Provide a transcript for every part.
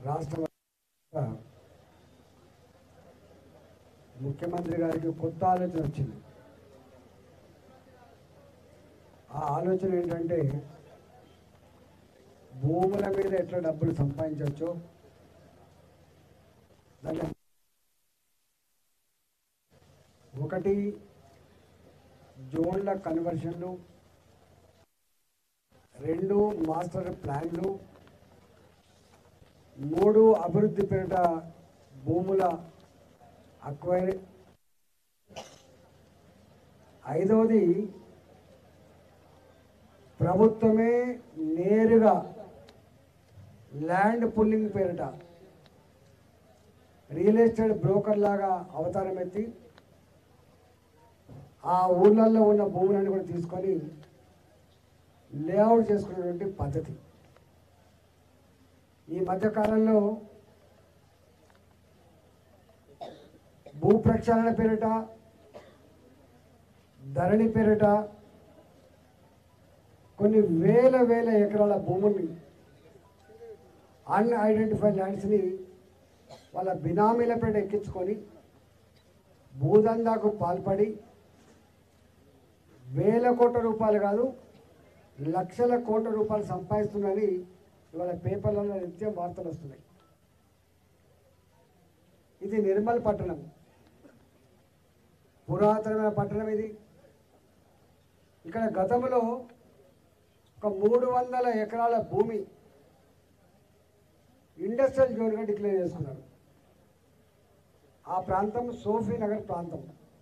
రాష్ట్ర ముఖ్యమంత్రి గారికి కొత్త ఆలోచన వచ్చింది ఆ ఆలోచన ఏంటంటే భూముల మీద ఎట్లా డబ్బులు సంపాదించవచ్చో దాన్ని ఒకటి జోన్ల కన్వర్షన్లు రెండు మాస్టర్ ప్లాన్లు మూడు అభివృద్ధి పేరిట భూముల అక్వైరీ ఐదవది ప్రభుత్వమే నేరుగా ల్యాండ్ పుల్లింగ్ పేరిట రియల్ ఎస్టేట్ బ్రోకర్ లాగా అవతారం ఎత్తి ఆ ఊళ్ళల్లో ఉన్న భూములను కూడా తీసుకొని లేఅవుట్ చేసుకునేటువంటి పద్ధతి ఈ మధ్యకాలంలో భూ ప్రక్షాళన పేరిట ధరణి పేరిట కొన్ని వేల వేల ఎకరాల భూముల్ని అన్ఐడెంటిఫైడ్ ల్యాండ్స్ని వాళ్ళ బినామీల పేట ఎక్కించుకొని భూదందాకు పాల్పడి వేల కోట్ల రూపాయలు కాదు లక్షల కోట్ల రూపాయలు సంపాదిస్తున్నారని ఇవాళ పేపర్లలో నిత్యం వార్తలు వస్తున్నాయి ఇది నిర్మల్ పట్టణం పురాతనమైన పట్టణం ఇది ఇక్కడ గతంలో ఒక మూడు వందల ఎకరాల భూమి ఇండస్ట్రియల్ జోన్గా డిక్లేర్ చేసుకున్నారు ఆ ప్రాంతం సోఫీ నగర్ ప్రాంతం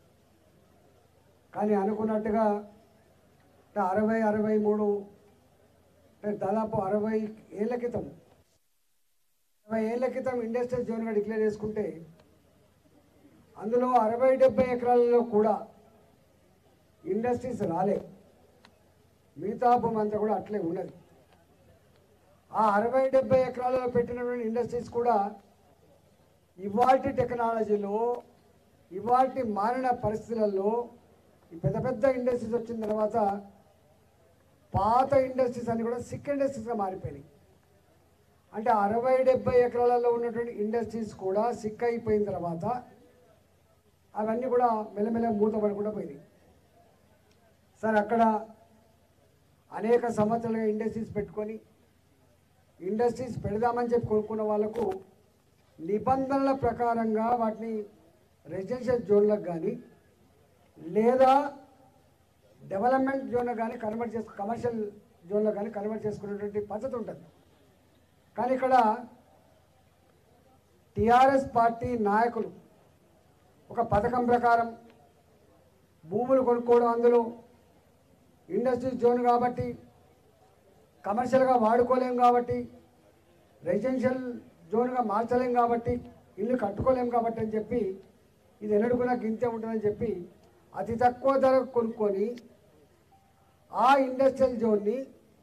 కానీ అనుకున్నట్టుగా అంటే అరవై అరవై మూడు అంటే దాదాపు అరవై ఏళ్ళ క్రితం అరవై ఏళ్ళ క్రితం ఇండస్ట్రియల్ జోన్గా డిక్లేర్ చేసుకుంటే అందులో అరవై డెబ్బై ఎకరాలలో కూడా ఇండస్ట్రీస్ రాలే మిగతా భూమి అంతా కూడా అట్లే ఉన్నది ఆ అరవై డెబ్బై ఎకరాలలో పెట్టినటువంటి ఇండస్ట్రీస్ కూడా ఇవాటి టెక్నాలజీలో ఇవాటి మారిన పరిస్థితులలో ఈ పెద్ద పెద్ద ఇండస్ట్రీస్ వచ్చిన తర్వాత పాత ఇండస్ట్రీస్ అన్ని కూడా సిక్ ఇండస్ట్రీస్గా మారిపోయినాయి అంటే అరవై డెబ్బై ఎకరాలలో ఉన్నటువంటి ఇండస్ట్రీస్ కూడా సిక్ అయిపోయిన తర్వాత అవన్నీ కూడా మెల్లమెల్ల మూతపడకుండా పోయినాయి సార్ అక్కడ అనేక సంవత్సరాలుగా ఇండస్ట్రీస్ పెట్టుకొని ఇండస్ట్రీస్ పెడదామని చెప్పి కొనుక్కున్న వాళ్ళకు నిబంధనల ప్రకారంగా వాటిని రెసిడెన్షియల్ జోన్లకు కానీ లేదా డెవలప్మెంట్ జోన్లో కానీ కన్వర్ట్ చేసు కమర్షియల్ జోన్లో కానీ కన్వర్ట్ చేసుకునేటువంటి పద్ధతి ఉంటుంది కానీ ఇక్కడ టిఆర్ఎస్ పార్టీ నాయకులు ఒక పథకం ప్రకారం భూములు కొనుక్కోవడం అందులో ఇండస్ట్రీ జోన్ కాబట్టి కమర్షియల్గా వాడుకోలేం కాబట్టి రెసిడెన్షియల్ జోన్గా మార్చలేం కాబట్టి ఇల్లు కట్టుకోలేం కాబట్టి అని చెప్పి ఇది ఎన్నడుకున్నా గింతే ఉంటుందని చెప్పి అతి తక్కువ ధరకు కొనుక్కొని ఆ ఇండస్ట్రియల్ జోన్ని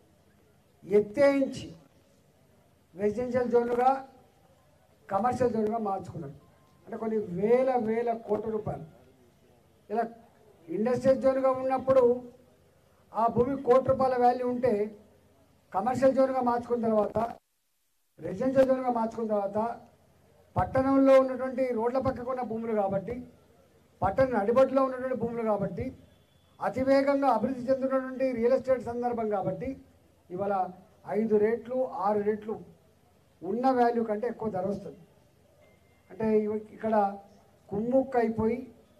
ఎత్తేయించి రెసిడెన్షియల్ జోన్లుగా కమర్షియల్ జోన్గా మార్చుకున్నారు అంటే కొన్ని వేల వేల కోట్ల రూపాయలు ఇలా ఇండస్ట్రియల్ జోన్గా ఉన్నప్పుడు ఆ భూమి కోటి రూపాయల వాల్యూ ఉంటే కమర్షియల్ జోన్గా మార్చుకున్న తర్వాత రెసిడెన్షియల్ జోన్గా మార్చుకున్న తర్వాత పట్టణంలో ఉన్నటువంటి రోడ్ల పక్కకు ఉన్న భూములు కాబట్టి పట్టణ నడిబొట్టులో ఉన్నటువంటి భూములు కాబట్టి అతివేగంగా అభివృద్ధి చెందుతున్నటువంటి రియల్ ఎస్టేట్ సందర్భం కాబట్టి ఇవాళ ఐదు రేట్లు ఆరు రేట్లు ఉన్న వాల్యూ కంటే ఎక్కువ ధర వస్తుంది అంటే ఇవ- ఇక్కడ కుమ్ముక్క అయిపోయి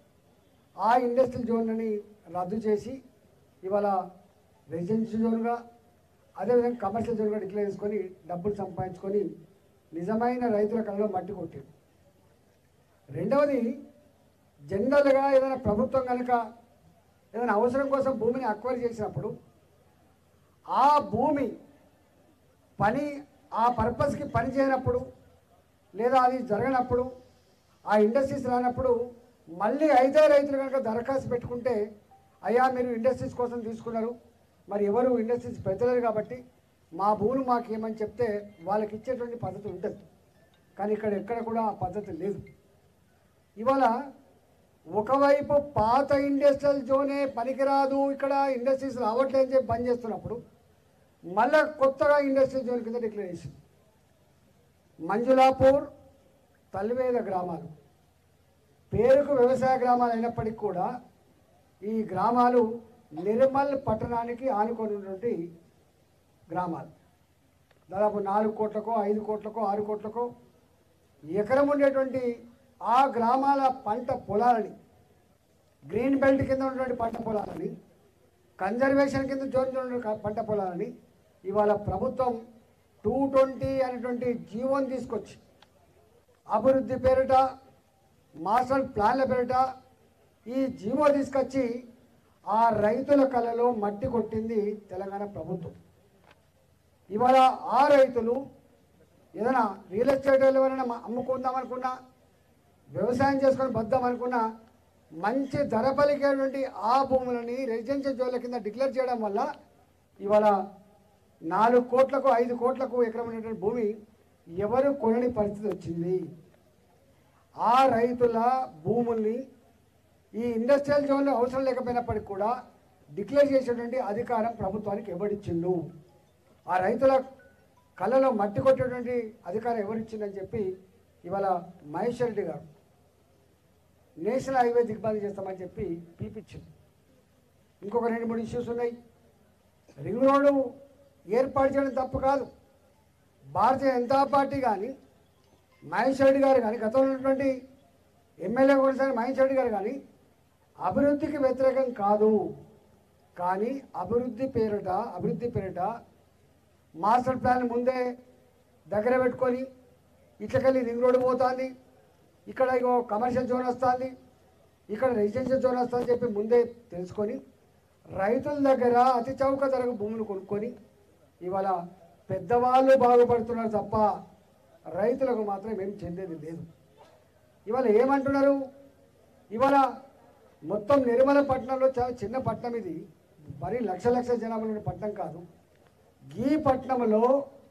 ఆ ఇండస్ట్రియల్ జోన్లని రద్దు చేసి ఇవాళ రెసిడెన్షియల్ జోన్గా అదేవిధంగా కమర్షియల్ జోన్గా డిక్లేర్ చేసుకొని డబ్బులు సంపాదించుకొని నిజమైన రైతుల కళ్ళలో మట్టి కొట్టాడు రెండవది జనరల్గా ఏదైనా ప్రభుత్వం కనుక ఏదైనా అవసరం కోసం భూమిని అక్వైర్ చేసినప్పుడు ఆ భూమి పని ఆ పర్పస్కి పని చేయనప్పుడు లేదా అది జరగనప్పుడు ఆ ఇండస్ట్రీస్ రానప్పుడు మళ్ళీ ఐదే రైతులు కనుక దరఖాస్తు పెట్టుకుంటే అయ్యా మీరు ఇండస్ట్రీస్ కోసం తీసుకున్నారు మరి ఎవరు ఇండస్ట్రీస్ పెట్టలేరు కాబట్టి మా భూములు మాకు ఏమని చెప్తే వాళ్ళకి ఇచ్చేటువంటి పద్ధతి ఉంటుంది కానీ ఇక్కడ ఎక్కడ కూడా ఆ పద్ధతి లేదు ఇవాళ ఒకవైపు పాత ఇండస్ట్రియల్ జోనే పనికిరాదు ఇక్కడ ఇండస్ట్రీస్ రావట్లేదని చెప్పి బంద్ చేస్తున్నప్పుడు మళ్ళా కొత్తగా ఇండస్ట్రియల్ జోన్ కింద డిక్లేర్ చేసింది మంజులాపూర్ తల్లివేద గ్రామాలు పేరుకు వ్యవసాయ గ్రామాలు అయినప్పటికీ కూడా ఈ గ్రామాలు నిర్మల్ పట్టణానికి ఆనుకొని ఉన్నటువంటి గ్రామాలు దాదాపు నాలుగు కోట్లకో ఐదు కోట్లకో ఆరు కోట్లకో ఎకరం ఉండేటువంటి ఆ గ్రామాల పంట పొలాలని గ్రీన్ బెల్ట్ కింద ఉన్నటువంటి పంట పొలాలని కన్జర్వేషన్ కింద జోన్ ఉన్న పంట పొలాలని ఇవాళ ప్రభుత్వం టూ ట్వంటీ అనేటువంటి జీవోని తీసుకొచ్చి అభివృద్ధి పేరిట మాస్టర్ ప్లాన్ల పేరిట ఈ జీవో తీసుకొచ్చి ఆ రైతుల కళలో మట్టి కొట్టింది తెలంగాణ ప్రభుత్వం ఇవాళ ఆ రైతులు ఏదైనా రియల్ ఎస్టేట్ ఎవరైనా అమ్ముకుందాం అనుకున్నా వ్యవసాయం చేసుకొని బద్దాం అనుకున్నా మంచి ధర పలికేటువంటి ఆ భూములని రెసిడెన్షియల్ జోన్ల కింద డిక్లేర్ చేయడం వల్ల ఇవాళ నాలుగు కోట్లకు ఐదు కోట్లకు ఎకరం ఉన్నటువంటి భూమి ఎవరు కొనని పరిస్థితి వచ్చింది ఆ రైతుల భూముల్ని ఈ ఇండస్ట్రియల్ జోన్లో అవసరం లేకపోయినప్పటికీ కూడా డిక్లేర్ చేసేటువంటి అధికారం ప్రభుత్వానికి ఎవరిచ్చిండు ఆ రైతుల కళ్ళలో మట్టి కొట్టేటువంటి అధికారం ఎవరిచ్చిందని చెప్పి ఇవాళ మహేష్ రెడ్డి గారు నేషనల్ హైవే దిగ్బంధం చేస్తామని చెప్పి పీపిచ్చింది ఇంకొక రెండు మూడు ఇష్యూస్ ఉన్నాయి రింగ్ రోడ్డు ఏర్పాటు చేయడం తప్పు కాదు భారతీయ జనతా పార్టీ కానీ మహేష్ రెడ్డి గారు కానీ గతంలో ఉన్నటువంటి ఎమ్మెల్యే కొనసాగిన మహేష్ రెడ్డి గారు కానీ అభివృద్ధికి వ్యతిరేకం కాదు కానీ అభివృద్ధి పేరిట అభివృద్ధి పేరిట మాస్టర్ ప్లాన్ ముందే దగ్గర పెట్టుకొని ఇట్లకెళ్ళి రింగ్ రోడ్డు పోతుంది ఇక్కడ ఇగో కమర్షియల్ జోన్ వస్తుంది ఇక్కడ రెసిడెన్షియల్ జోన్ వస్తుందని చెప్పి ముందే తెలుసుకొని రైతుల దగ్గర అతి చౌక ధరకు భూములు కొనుక్కొని ఇవాళ పెద్దవాళ్ళు బాగుపడుతున్నారు తప్ప రైతులకు మాత్రం ఏం చెందేది లేదు ఇవాళ ఏమంటున్నారు ఇవాళ మొత్తం నిర్మల పట్టణంలో చాలా చిన్న పట్టణం ఇది మరీ లక్ష లక్ష జనాభా ఉన్న పట్టణం కాదు ఈ పట్టణంలో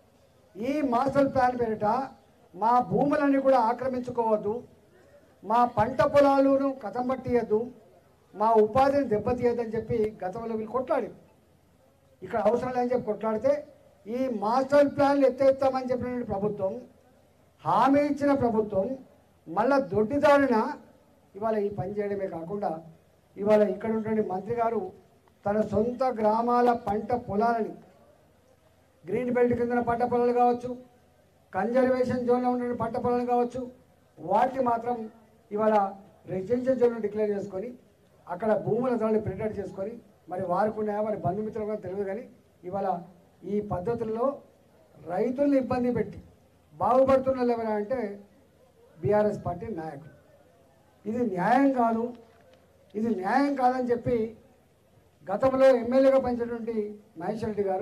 ఈ మాస్టర్ ప్లాన్ పేరిట మా భూములన్నీ కూడా ఆక్రమించుకోవద్దు మా పంట పొలాలను కథం పట్టియద్దు మా ఉపాధిని దెబ్బతీయద్దని చెప్పి గతంలో వీళ్ళు కొట్లాడి ఇక్కడ అవసరం లేదని చెప్పి కొట్లాడితే ఈ మాస్టర్ ప్లాన్లు ఎత్తేస్తామని చెప్పిన ప్రభుత్వం హామీ ఇచ్చిన ప్రభుత్వం మళ్ళా దొడ్డిదారిన ఇవాళ ఈ పని చేయడమే కాకుండా ఇవాళ ఇక్కడ ఉన్నటువంటి మంత్రి గారు తన సొంత గ్రామాల పంట పొలాలని గ్రీన్ బెల్ట్ కింద పంట పొలాలు కావచ్చు కన్జర్వేషన్ జోన్లో ఉన్న పంట పొలాలు కావచ్చు వాటిని మాత్రం ఇవాళ రెసిడెన్షియల్ జోన్ డిక్లేర్ చేసుకొని అక్కడ భూముల ధరలు ప్రింటెడ్ చేసుకొని మరి వారికి ఉన్నాయా మరి బంధుమిత్రులు కూడా తెలియదు కానీ ఇవాళ ఈ పద్ధతుల్లో రైతుల్ని ఇబ్బంది పెట్టి బాగుపడుతున్న వాళ్ళు ఎవరా అంటే బీఆర్ఎస్ పార్టీ నాయకులు ఇది న్యాయం కాదు ఇది న్యాయం కాదని చెప్పి గతంలో ఎమ్మెల్యేగా పనిచేటువంటి మహేష్ రెడ్డి గారు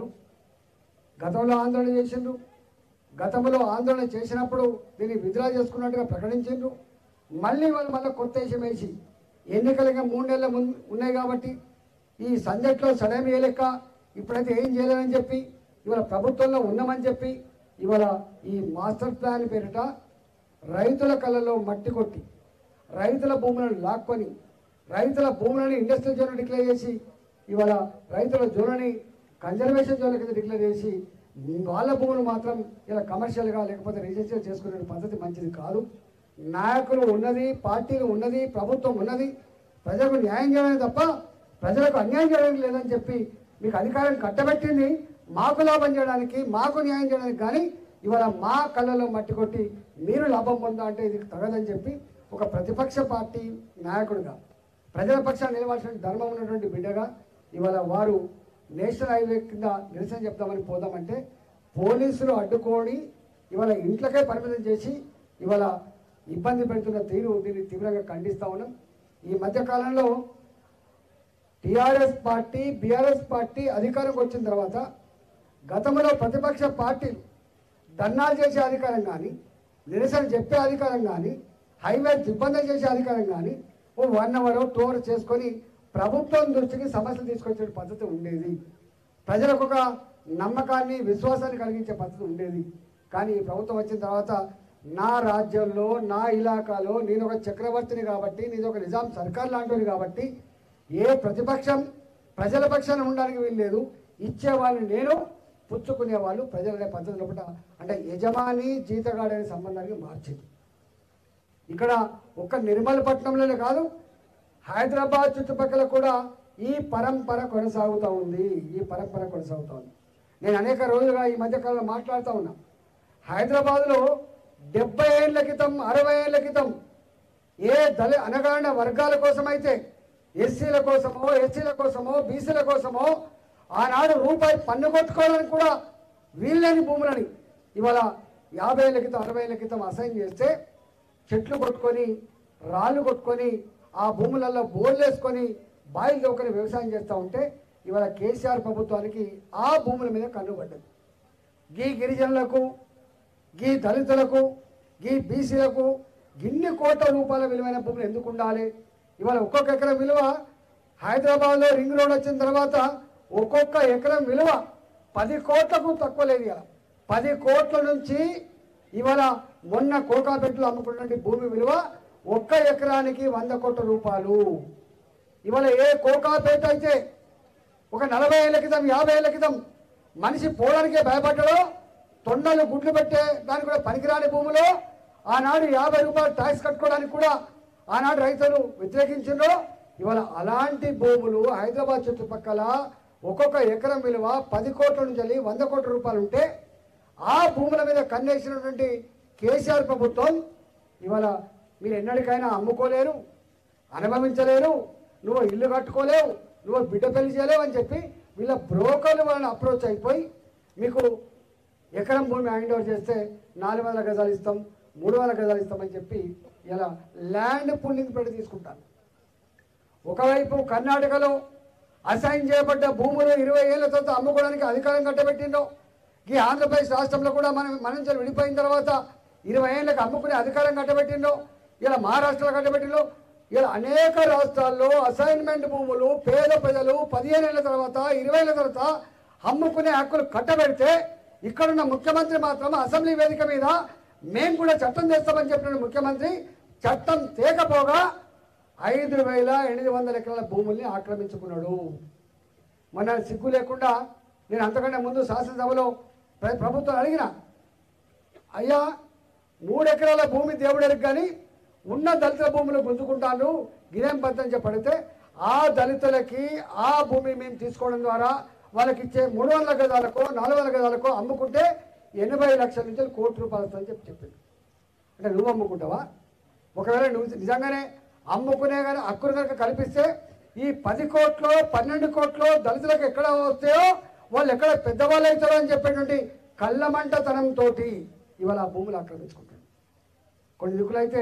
గతంలో ఆందోళన చేసిండ్రు గతంలో ఆందోళన చేసినప్పుడు దీన్ని విత్డ్రా చేసుకున్నట్టుగా ప్రకటించిండ్రు మళ్ళీ వాళ్ళు మళ్ళీ కొత్త విషయం వేసి ఎన్నికలుగా మూడు నెలల ముందు ఉన్నాయి కాబట్టి ఈ సంజట్లో సడన్ లెక్క ఇప్పుడైతే ఏం చేయలేదని చెప్పి ఇవాళ ప్రభుత్వంలో ఉన్నామని చెప్పి ఇవాళ ఈ మాస్టర్ ప్లాన్ పేరిట రైతుల కళ్ళలో మట్టి కొట్టి రైతుల భూములను లాక్కొని రైతుల భూములను ఇండస్ట్రియల్ జోన్ డిక్లేర్ చేసి ఇవాళ రైతుల జోన్లని కన్జర్వేషన్ జోన్ కింద డిక్లేర్ చేసి వాళ్ళ భూములు మాత్రం ఇలా కమర్షియల్గా లేకపోతే రిజిస్టర్ చేసుకునే పద్ధతి మంచిది కాదు నాయకులు ఉన్నది పార్టీలు ఉన్నది ప్రభుత్వం ఉన్నది ప్రజలకు న్యాయం చేయడానికి తప్ప ప్రజలకు అన్యాయం చేయడానికి లేదని చెప్పి మీకు అధికారం కట్టబెట్టింది మాకు లాభం చేయడానికి మాకు న్యాయం చేయడానికి కానీ ఇవాళ మా కళ్ళలో మట్టి కొట్టి మీరు లాభం పొందా అంటే ఇది తగదని చెప్పి ఒక ప్రతిపక్ష పార్టీ నాయకుడిగా ప్రజల పక్షాన్ని నిలవాల్సిన ధర్మం ఉన్నటువంటి బిడ్డగా ఇవాళ వారు నేషనల్ హైవే కింద నిరసన చెప్తామని పోదామంటే పోలీసులు అడ్డుకొని ఇవాళ ఇంట్లోకే పరిమితం చేసి ఇవాళ ఇబ్బంది పెడుతున్న తీరు దీన్ని తీవ్రంగా ఖండిస్తా ఉన్నాం ఈ మధ్య కాలంలో టిఆర్ఎస్ పార్టీ బీఆర్ఎస్ పార్టీ అధికారంకి వచ్చిన తర్వాత గతంలో ప్రతిపక్ష పార్టీలు ధర్నాలు చేసే అధికారం కానీ నిరసన చెప్పే అధికారం కానీ హైవే దిగ్బంధం చేసే అధికారం కానీ ఓ వన్ అవర్ టూ అవర్ చేసుకొని ప్రభుత్వం దృష్టికి సమస్యలు తీసుకొచ్చే పద్ధతి ఉండేది ప్రజలకు ఒక నమ్మకాన్ని విశ్వాసాన్ని కలిగించే పద్ధతి ఉండేది కానీ ఈ ప్రభుత్వం వచ్చిన తర్వాత నా రాజ్యంలో నా ఇలాకాలో నేను ఒక చక్రవర్తిని కాబట్టి నేను ఒక నిజాం సర్కార్ లాంటిది కాబట్టి ఏ ప్రతిపక్షం ప్రజల పక్షాన ఉండడానికి వీల్లేదు ఇచ్చేవాడిని నేను పుచ్చుకునే వాళ్ళు ప్రజలనే పద్ధతి లోపల అంటే యజమాని జీతగాడనే సంబంధానికి మార్చింది ఇక్కడ ఒక్క నిర్మల్ పట్టణంలోనే కాదు హైదరాబాద్ చుట్టుపక్కల కూడా ఈ పరంపర కొనసాగుతూ ఉంది ఈ పరంపర కొనసాగుతూ ఉంది నేను అనేక రోజులుగా ఈ మధ్యకాలంలో మాట్లాడుతూ ఉన్నా హైదరాబాద్లో డెబ్బై ఏళ్ళ క్రితం అరవై ఏళ్ళ క్రితం ఏ దళ అనగాడిన వర్గాల కోసమైతే ఎస్సీల కోసమో ఎస్సీల కోసమో బీసీల కోసమో ఆనాడు రూపాయి పన్ను కొట్టుకోవడానికి కూడా వీల్లేని భూములని ఇవాళ యాభై ఏళ్ళ క్రితం అరవై ఏళ్ళ క్రితం అసైన్ చేస్తే చెట్లు కొట్టుకొని రాళ్ళు కొట్టుకొని ఆ భూములలో బోర్లు వేసుకొని బాయిలు దొక్కని వ్యవసాయం చేస్తూ ఉంటే ఇవాళ కేసీఆర్ ప్రభుత్వానికి ఆ భూముల మీద కన్నుపడ్డది గీ గిరిజనులకు గీ దళితులకు గీ బీసీలకు గిన్ని కోట్ల రూపాయల విలువైన భూములు ఎందుకు ఉండాలి ఇవాళ ఒక్కొక్క ఎకరం విలువ హైదరాబాద్లో రింగ్ రోడ్ వచ్చిన తర్వాత ఒక్కొక్క ఎకరం విలువ పది కోట్లకు తక్కువ లేదు ఇవాళ పది కోట్ల నుంచి ఇవాళ మొన్న కోకాపేటలో అమ్ముకున్నటువంటి భూమి విలువ ఒక్క ఎకరానికి వంద కోట్ల రూపాయలు ఇవాళ ఏ కోకాపేట అయితే ఒక నలభై ఏళ్ళ క్రితం యాభై ఏళ్ళ క్రితం మనిషి పోవడానికే భయపడ్డాడో తొండలు గుడ్లు పెట్టే దానికి కూడా పనికిరాని భూములో ఆనాడు యాభై రూపాయలు ట్యాక్స్ కట్టుకోవడానికి కూడా ఆనాడు రైతులు వ్యతిరేకించిండ్రో ఇవాళ అలాంటి భూములు హైదరాబాద్ చుట్టుపక్కల ఒక్కొక్క ఎకరం విలువ పది కోట్ల నుంచి వెళ్ళి వంద కోట్ల రూపాయలు ఉంటే ఆ భూముల మీద కన్నేసినటువంటి కేసీఆర్ ప్రభుత్వం ఇవాళ మీరు ఎన్నటికైనా అమ్ముకోలేరు అనుభవించలేరు నువ్వు ఇల్లు కట్టుకోలేవు నువ్వు బిడ్డ పెళ్లి చేయలేవు అని చెప్పి వీళ్ళ బ్రోకర్లు వాళ్ళని అప్రోచ్ అయిపోయి మీకు ఎకరం భూమి హ్యాండ్ ఓవర్ చేస్తే నాలుగు వందల గజాలు ఇస్తాం మూడు వందల గజాలు ఇస్తామని చెప్పి ఇలా ల్యాండ్ పుల్లింగ్ పెట్టి తీసుకుంటాను ఒకవైపు కర్ణాటకలో అసైన్ చేయబడ్డ భూములు ఇరవై ఏళ్ల తర్వాత అమ్ముకోవడానికి అధికారం కట్టబెట్టిండో ఈ ఆంధ్రప్రదేశ్ రాష్ట్రంలో కూడా మనం మనం నుంచి విడిపోయిన తర్వాత ఇరవై ఏళ్ళకి అమ్ముకునే అధికారం కట్టబెట్టిండో ఇలా మహారాష్ట్రలో కట్టబెట్టిండో ఇలా అనేక రాష్ట్రాల్లో అసైన్మెంట్ భూములు పేద ప్రజలు పదిహేను ఏళ్ళ తర్వాత ఇరవై ఏళ్ళ తర్వాత అమ్ముకునే హక్కులు కట్టబెడితే ఇక్కడున్న ముఖ్యమంత్రి మాత్రం అసెంబ్లీ వేదిక మీద మేము కూడా చట్టం చేస్తామని చెప్పిన ముఖ్యమంత్రి చట్టం తేకపోగా ఐదు వేల ఎనిమిది వందల ఎకరాల భూముల్ని ఆక్రమించుకున్నాడు మన సిగ్గు లేకుండా నేను అంతకంటే ముందు శాసనసభలో ప్ర- ప్రభుత్వం అడిగిన అయ్యా మూడు ఎకరాల భూమి దేవుడరికి కానీ ఉన్న దళిత భూములు గుంజుకుంటాను గిరేం పద్ధతి చెప్పడితే ఆ దళితులకి ఆ భూమి మేము తీసుకోవడం ద్వారా వాళ్ళకి ఇచ్చే మూడు వందల గజాలకో నాలుగు వందల గజాలకో అమ్ముకుంటే ఎనభై లక్షల నుంచి కోటి రూపాయలు వస్తుందని చెప్పి చెప్పింది అంటే నువ్వు అమ్ముకుంటావా ఒకవేళ నువ్వు నిజంగానే అమ్ముకునే కానీ హక్కులు కనుక కల్పిస్తే ఈ పది కోట్లు పన్నెండు కోట్లు దళితులకు ఎక్కడ వస్తాయో వాళ్ళు ఎక్కడ పెద్దవాళ్ళు అవుతారో అని చెప్పేటువంటి కళ్ళమంటతనంతో ఇవాళ ఆ భూములు ఆక్రమించుకుంటారు కొన్ని దిక్కులు అయితే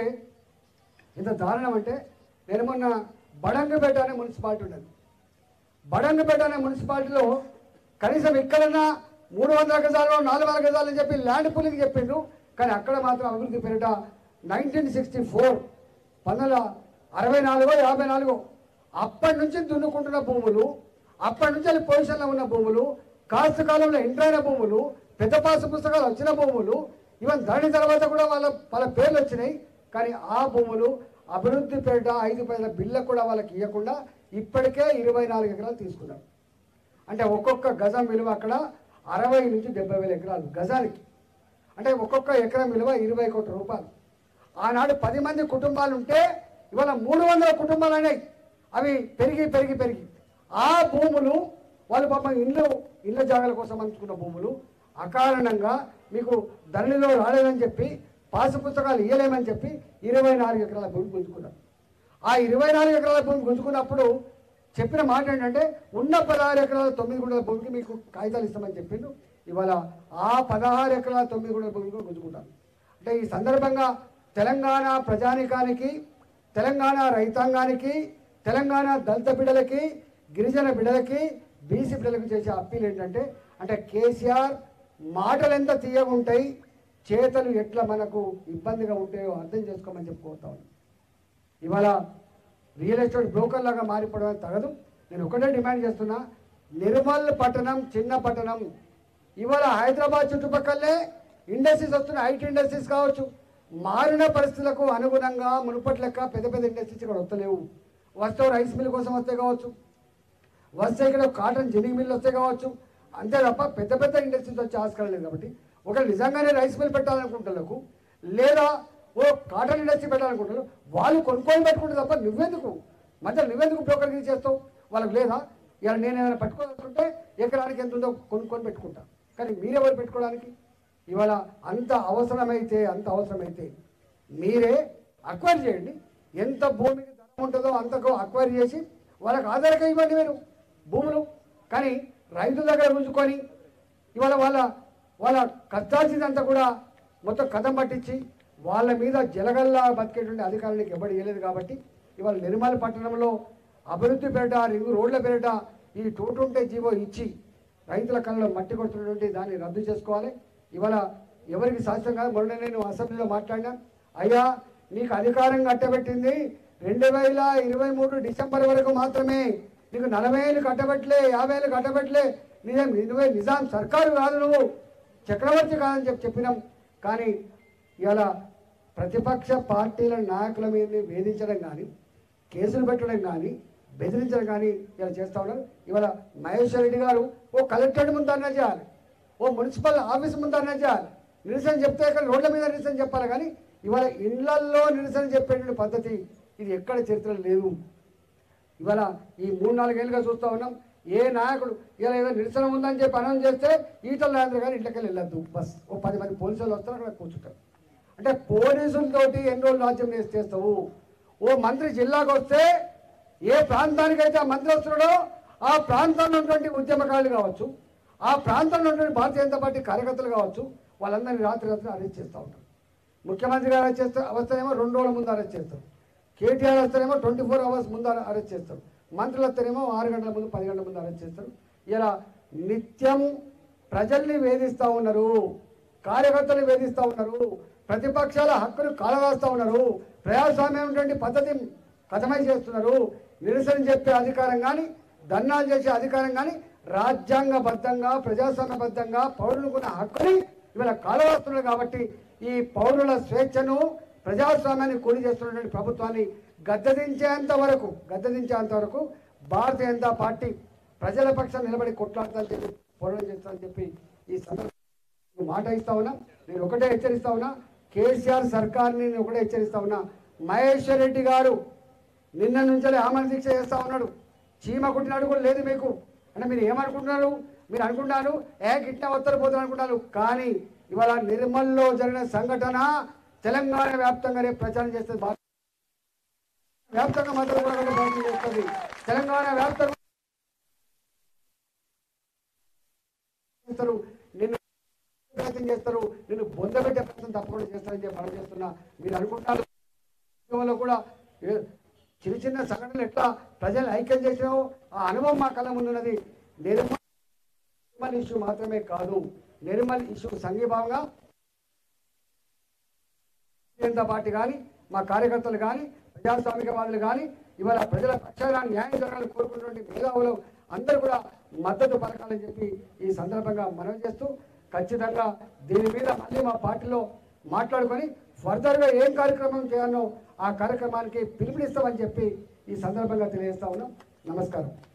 ఇంత దారుణం అంటే నేను మొన్న బడంగపేట అనే మున్సిపాలిటీ ఉన్నది బడంగపేట అనే మున్సిపాలిటీలో కనీసం ఎక్కడన్నా మూడు వందల గజాలు నాలుగు వందల గజాలు అని చెప్పి ల్యాండ్ పూలింగ్ చెప్పిండు కానీ అక్కడ మాత్రం అభివృద్ధి పేరిట నైన్టీన్ సిక్స్టీ ఫోర్ పంతొమ్మిది అరవై నాలుగో యాభై నాలుగో అప్పటి నుంచి దున్నుకుంటున్న భూములు అప్పటి నుంచి అది పొజిషన్లో ఉన్న భూములు కాస్త కాలంలో ఎంటర్ అయిన భూములు పెద్ద పాసు పుస్తకాలు వచ్చిన భూములు ఈవెన్ దాని తర్వాత కూడా వాళ్ళ వాళ్ళ పేర్లు వచ్చినాయి కానీ ఆ భూములు అభివృద్ధి పేరిట ఐదు పైసల బిల్ల కూడా వాళ్ళకి ఇవ్వకుండా ఇప్పటికే ఇరవై నాలుగు ఎకరాలు తీసుకున్నారు అంటే ఒక్కొక్క గజం విలువ అక్కడ అరవై నుంచి డెబ్బై వేల ఎకరాలు గజానికి అంటే ఒక్కొక్క ఎకరం విలువ ఇరవై కోట్ల రూపాయలు ఆనాడు పది మంది కుటుంబాలు ఉంటే ఇవాళ మూడు వందల కుటుంబాలు అయినాయి అవి పెరిగి పెరిగి పెరిగి ఆ భూములు వాళ్ళు పాపం ఇల్లు ఇళ్ళ జాగాల కోసం అంచుకున్న భూములు అకారణంగా మీకు ధరಣಿలో రాలేదని చెప్పి పాసు పుస్తకాలు ఇయ్యలేమని చెప్పి ఇరవై నాలుగు ఎకరాల భూమి గుంజుకున్నారు ఆ ఇరవై నాలుగు ఎకరాల భూమి గుంజుకున్నప్పుడు చెప్పిన మాట ఏంటంటే ఉన్న పదహారు ఎకరాల తొమ్మిది గుంటల భూమికి మీకు కాగితాలు ఇస్తామని చెప్పిండు ఇవాళ ఆ పదహారు ఎకరాల తొమ్మిది గుంటల భూమికి కూడా గుంజుకుంటారు అంటే ఈ సందర్భంగా తెలంగాణ ప్రజానికానికి తెలంగాణ రైతాంగానికి తెలంగాణ దళిత బిడ్డలకి గిరిజన బిడ్డలకి బీసీ బిడ్డలకు చేసే అప్పీల్ ఏంటంటే అంటే కేసీఆర్ మాటలు ఎంత తీయగా ఉంటాయి చేతలు ఎట్లా మనకు ఇబ్బందిగా ఉంటాయో అర్థం చేసుకోమని చెప్పుకోతా ఉన్నాను ఇవాళ రియల్ ఎస్టేట్ బ్రోకర్ లాగా మారిపోవడం తగదు నేను ఒకటే డిమాండ్ చేస్తున్నా నిర్మల్ పట్టణం చిన్న పట్టణం ఇవాళ హైదరాబాద్ చుట్టుపక్కలే ఇండస్ట్రీస్ వస్తున్నాయి ఐటీ ఇండస్ట్రీస్ కావచ్చు మారిన పరిస్థితులకు అనుగుణంగా మునుపటి లెక్క పెద్ద పెద్ద ఇండస్ట్రీస్ ఇక్కడ వస్తలేవు వస్తే రైస్ మిల్ కోసం వస్తే కావచ్చు వస్తే ఇక్కడ కాటన్ జిన్నింగ్ మిల్ వస్తే కావచ్చు అంతే తప్ప పెద్ద పెద్ద ఇండస్ట్రీస్ వచ్చే ఆస్కారం లేదు కాబట్టి ఒకవేళ నిజంగానే రైస్ మిల్ పెట్టాలనుకుంటున్నారు లేదా ఓ కాటన్ ఇండస్ట్రీ పెట్టాలనుకుంటున్నారు వాళ్ళు కొనుక్కొని పెట్టుకుంటే తప్ప నువ్వెందుకు మధ్యలో నువ్వెందుకు బ్రోకర్కి చేస్తావు వాళ్ళకి లేదా ఇలా నేను ఏమైనా పట్టుకోవాలనుకుంటే ఎకరానికి ఎంత ఉందో కొనుక్కొని పెట్టుకుంటా కానీ మీరెవరు పెట్టుకోవడానికి ఇవాళ అంత అవసరమైతే అంత అవసరమైతే మీరే అక్వైర్ చేయండి ఎంత భూమికి ధనం ఉంటుందో అంతకు అక్వైర్ చేసి వాళ్ళకి ఆధారంగా ఇవ్వండి మీరు భూములు కానీ రైతుల దగ్గర ఉంచుకొని ఇవాళ వాళ్ళ వాళ్ళ కష్టాల్సిందంతా కూడా మొత్తం కథం పట్టించి వాళ్ళ మీద జలగల్లా బతికేటువంటి అధికారులకు ఎవరు ఇవ్వలేదు కాబట్టి ఇవాళ నిర్మల్ పట్టణంలో అభివృద్ధి పేరిట రింగు రోడ్ల పేరిట ఈ టూ ట్వంటీ జీవో ఇచ్చి రైతుల కళ్ళలో మట్టి కొడుతున్నటువంటి దాన్ని రద్దు చేసుకోవాలి ఇవాళ ఎవరికి సాధ్యం కాదు మొన్న నేను అసెంబ్లీలో మాట్లాడినా అయ్యా నీకు అధికారం కట్టబెట్టింది రెండు వేల ఇరవై మూడు డిసెంబర్ వరకు మాత్రమే నీకు నలభై ఏళ్ళు కట్టబెట్టలే యాభై ఏళ్ళు కట్టబెట్టలే నిజం ఇరవై నిజాం సర్కారు కాదు నువ్వు చక్రవర్తి కాదని చెప్పి చెప్పినాం కానీ ఇవాళ ప్రతిపక్ష పార్టీల నాయకుల మీద వేధించడం కానీ కేసులు పెట్టడం కానీ బెదిరించడం కానీ ఇలా చేస్తా ఉన్నారు ఇవాళ మహేశ్వర్ రెడ్డి గారు ఓ కలెక్టరేట్ ముందు అన్నా చేయాలి ఓ మున్సిపల్ ఆఫీస్ ముందు అన్నా చేయాలి నిరసన చెప్తే ఇక్కడ రోడ్ల మీద నిరసన చెప్పాలి కానీ ఇవాళ ఇళ్లల్లో నిరసన చెప్పేటువంటి పద్ధతి ఇది ఎక్కడ చరిత్రలో లేదు ఇవాళ ఈ మూడు నాలుగేళ్ళుగా చూస్తూ ఉన్నాం ఏ నాయకుడు ఇలా ఏదో నిరసన ఉందని చెప్పి అనౌన్స్ చేస్తే ఈటల రాజేంద్ర గారు ఇంట్లోకి వెళ్ళొద్దు బస్ ఓ పది మంది పోలీసులు వస్తారు అక్కడ కూర్చుంటారు అంటే పోలీసులతోటి ఎన్ని రోజులు రాజ్యం చేసి చేస్తావు ఓ మంత్రి జిల్లాకు వస్తే ఏ ప్రాంతానికైతే ఆ మంత్రి వస్తున్నాడో ఆ ప్రాంతంలో ఉన్నటువంటి ఉద్యమకారులు కావచ్చు ఆ ప్రాంతంలో ఉన్నటువంటి భారతీయ జనతా పార్టీ కార్యకర్తలు కావచ్చు వాళ్ళందరినీ రాత్రి రాత్రి అరెస్ట్ చేస్తూ ఉంటారు ముఖ్యమంత్రి గారు అరెస్ట్ చేస్తారు వస్తేనేమో రెండు రోజుల ముందు అరెస్ట్ చేస్తారు కేటీఆర్ వస్తేనేమో ట్వంటీ ఫోర్ అవర్స్ ముందు అరె- అరెస్ట్ చేస్తారు మంత్రులు వస్తేనేమో ఆరు గంటల ముందు పది గంటల ముందు అరెస్ట్ చేస్తారు ఇలా నిత్యం ప్రజల్ని వేధిస్తూ ఉన్నారు కార్యకర్తలు వేధిస్తూ ఉన్నారు ప్రతిపక్షాల హక్కులు కాలరాస్తూ ఉన్నారు ప్రజాస్వామ్యం ఉన్నటువంటి పద్ధతి కథమై చేస్తున్నారు నిరసన చెప్పే అధికారం కానీ ధర్నాలు చేసే అధికారం కానీ రాజ్యాంగబద్ధంగా ప్రజాస్వామ్యబద్ధంగా పౌరులకున్న హక్కుని ఇవాళ కాలరాస్తున్నారు కాబట్టి ఈ పౌరుల స్వేచ్ఛను ప్రజాస్వామ్యాన్ని కూలి చేస్తున్నటువంటి ప్రభుత్వాన్ని గద్దెదించేంత వరకు గద్దెదించేంత వరకు భారతీయ జనతా పార్టీ ప్రజల పక్షం నిలబడి కొట్లాడతానని చెప్పి పోరాటం చేస్తానని చెప్పి ఈ సందర్భంగా మాట ఇస్తా ఉన్నా నేను ఒకటే హెచ్చరిస్తా ఉన్నా కేసీఆర్ సర్కార్ని నేను ఒకటే హెచ్చరిస్తా ఉన్నా మహేశ్వర్ రెడ్డి గారు నిన్న నుంచే ఆమరణ దీక్ష చేస్తా ఉన్నాడు చీమ కుట్టినాడు కూడా లేదు మీకు అంటే మీరు ఏమనుకుంటున్నారు మీరు అనుకుంటున్నారు ఏ గిట్ట ఉత్తర పోతారు అనుకుంటున్నారు కానీ ఇవాళ నిర్మల్లో జరిగిన సంఘటన తెలంగాణ వ్యాప్తంగానే ప్రచారం చేస్తుంది భారత వ్యాప్తంగా మాత్రం కూడా ప్రచారం చేస్తుంది తెలంగాణ వ్యాప్తంగా చేస్తారు నిన్ను ప్రయత్నం చేస్తారు నిన్ను బొందబెట్టే ప్రయత్నం తప్పకుండా చేస్తారని చెప్పి మనం చేస్తున్నా మీరు అనుకుంటారు ఉద్యమంలో కూడా ఏ- చిన్న చిన్న సంఘటనలు ఎట్లా ప్రజలు ఐక్యం చేసినావో ఆ అనుభవం మా కళ్ళ ముందున్నది నిర్మల్ నిర్మల్ ఇష్యూ మాత్రమే కాదు నిర్మల్ ఇష్యూ సంఘీభావంగా జనతా పార్టీ కానీ మా కార్యకర్తలు కానీ ప్రజాస్వామికవాదులు కానీ ఇవాళ ప్రజల పక్షాన న్యాయం జరగాలని కోరుకున్నటువంటి మేధావులు అందరూ కూడా మద్దతు పలకాలని చెప్పి ఈ సందర్భంగా మనవి చేస్తూ ఖచ్చితంగా దీని మీద మళ్ళీ మా పార్టీలో మాట్లాడుకొని ఫర్దర్గా ఏం కార్యక్రమం చేయాలో ఆ కార్యక్రమానికి పిలుపునిస్తామని చెప్పి ఈ సందర్భంగా తెలియజేస్తా ఉన్నాం నమస్కారం